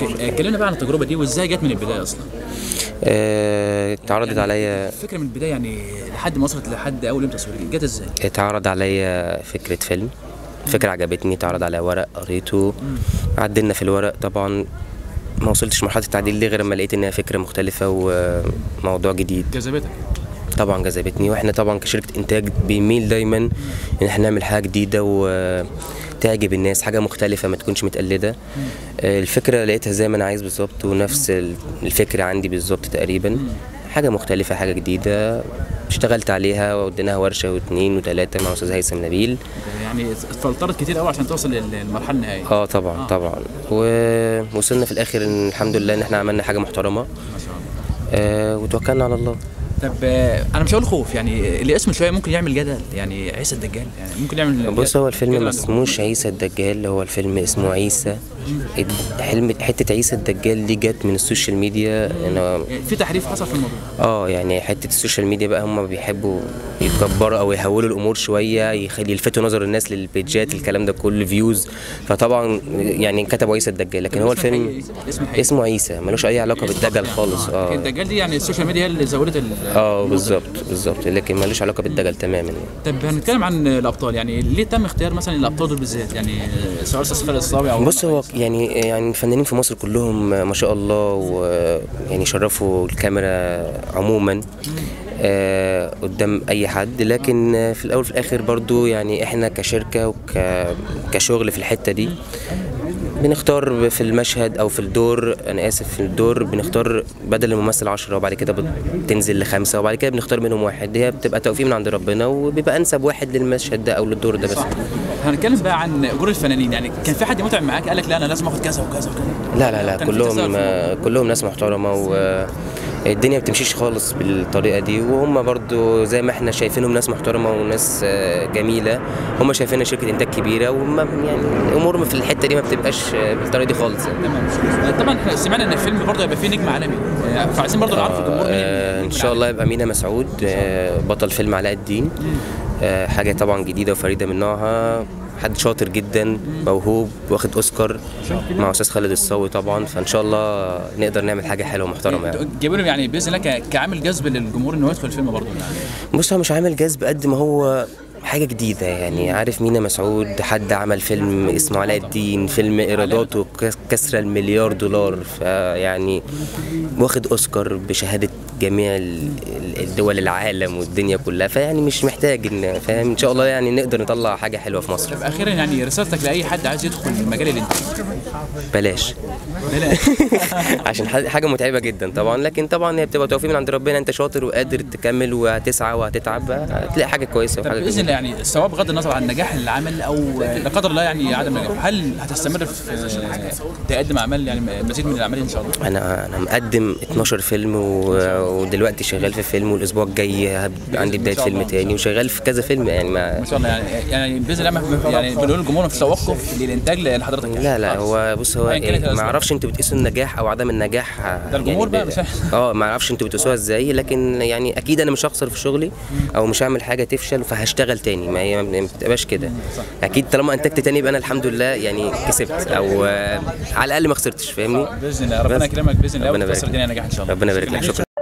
اتكلمنا بقى عن التجربه دي وازاي جت من البدايه اصلا آه، اتعرضت عليا الفكره من البدايه يعني لحد ما وصلت لحد اول يوم تصوير جت ازاي اتعرض عليا فكرة فيلم فكرة عجبتني اتعرض عليا ورق قريته عدلنا في الورق طبعا ما وصلتش مرحلة التعديل دي غير لما لقيت انها فكرة مختلفة وموضوع جديد جذبتك طبعا جذبتني واحنا طبعا كشركة انتاج بنميل دايما ان احنا نعمل حاجة جديدة وتعجب الناس حاجة مختلفة ما تكونش متقلدة آه، الفكرة لقيتها زي ما انا عايز بالظبط ونفس ال- الفكرة عندي بالظبط تقريبا حاجة مختلفة حاجة جديدة اشتغلت عليها واديناها ورشة واثنين وثلاثة مع استاذ هيثم نبيل يعني اتفلترت كتير قوي عشان توصل للمرحله النهائيه اه طبعا طبعا ووصلنا في الاخر ان الحمد لله ان احنا عملنا حاجة محترمة ما شاء الله آه وتوكلنا على الله طب آه، انا مش هقول خوف يعني الاسم شويه ممكن يعمل جدل يعني عيسى الدجال يعني ممكن يعمل بص هو الفيلم جدل ما عند اسموش عيسى الدجال هو الفيلم اسمه عيسى حلم حتة عيسى الدجال دي جت من السوشيال ميديا انا الجمهور. في تحريف حصل في الموضوع اه يعني حتة السوشيال ميديا بقى هم بيحبوا يتكبروا او يهولوا الامور شوية يخلي يلفتوا نظر الناس للبيجات الكلام ده كله فيوز فطبعا يعني كتبوا عيسى الدجال لكن هو الاسم الحقيقي- الفيلم الاسم الحقيقي. اسمه عيسى ملوش اي علاقة بالدجل خالص اه الدجال دي يعني السوشيال ميديا هي اللي زودت ال اه بالظبط بالظبط لكن ملوش علاقة بالدجل تماما يعني. طب هنتكلم عن الابطال يعني ليه تم اختيار مثلا الابطال دول بالذات يعني سواء استاذ خالد الصاوي او بص هو يعني يعني الفنانين في مصر كلهم ما شاء الله ويعني شرفوا الكاميرا عموما آه، قدام اي حد لكن آه، في الاول وفي الاخر برضو يعني احنا كشركه وك كشغل في الحته دي بنختار في المشهد او في الدور انا اسف في الدور بنختار بدل الممثل عشرة وبعد كده بتنزل لخمسه وبعد كده بنختار منهم واحد هي بتبقى توفيق من عند ربنا وبيبقى انسب واحد للمشهد ده او للدور ده بس هنتكلم بقى عن اجور الفنانين يعني كان في حد متعب معاك قال لك لا انا لازم اخد كذا وكذا وكذا لا لا لا كان في كلهم تساؤل آه، كلهم ناس محترمه والدنيا ما بتمشيش خالص بالطريقه دي وهم برضو زي ما احنا شايفينهم ناس محترمه وناس آه، جميله هم شايفينها شركه انتاج كبيره وما يعني الامور في الحته دي ما بتبقاش آه، بالطريقه دي خالص يعني. تمام طبعا احنا سمعنا ان الفيلم برضه هيبقى فيه نجم عالمي يعني فعايزين برضه نعرف الجمهور مين آه، ان شاء الله يبقى مينا مسعود آه، بطل فيلم علاء الدين آه، حاجه طبعا جديده وفريده من نوعها حد شاطر جدا موهوب واخد اوسكار مع استاذ خالد الصاوي طبعا فان شاء الله نقدر نعمل حاجه حلوه ومحترمه يعني جايبوا لهم يعني باذن الله ك- كعامل جذب للجمهور انه يدخل الفيلم برضه يعني بص هو مش عامل جذب قد ما هو حاجة جديدة يعني عارف مينا مسعود حد عمل فيلم اسمه علاء الدين فيلم إيراداته كس- كسر المليار دولار فيعني واخد أوسكار بشهادة جميع ال- ال- الدول العالم والدنيا كلها فيعني مش محتاج إن فاهم إن شاء الله يعني نقدر نطلع حاجة حلوة في مصر طب اخيرا يعني رسالتك لاي حد عايز يدخل مجال الانتاج بلاش لا لا عشان ح- حاجة متعبة جدا طبعا لكن طبعا هي بتبقى توفيق من عند ربنا أنت شاطر وقادر تكمل وهتسعى وهتتعب هتلاقي حاجة كويسة طب وحاجة باذن جميلة. الله يعني الثواب بغض النظر عن نجاح العمل او لا قدر الله يعني عدم نجاحه هل هتستمر في تقدم اعمال يعني مزيد من الاعمال ان شاء الله انا انا مقدم 12 فيلم و- ودلوقتي شغال في فيلم والاسبوع الجاي هب- عندي بدايه فيلم تاني وشغال في كذا فيلم يعني ما ما شاء الله يعني يعني باذن الله ما- يعني بنقول للجمهور في توقف للانتاج لحضرتك يعني. لا لا هو بص هو أيا كانت إيه ما الأسباب. اعرفش انتوا بتقيسوا النجاح او عدم النجاح ده الجمهور ب- بقى مش إحنا. اه ما اعرفش انتوا بتقيسوها ازاي لكن يعني اكيد انا مش هخسر في شغلي او مش هعمل حاجه تفشل فهشتغل تاني ما هي ما بتبقاش كده اكيد طالما انتجت تاني يبقى انا الحمد لله يعني كسبت او آه، على الاقل ما خسرتش فاهمني باذن الله ربنا بس. يكرمك باذن الله ربنا يبارك وتكسر لك. الدنيا نجاح ان شاء الله ربنا يبارك لك شكرا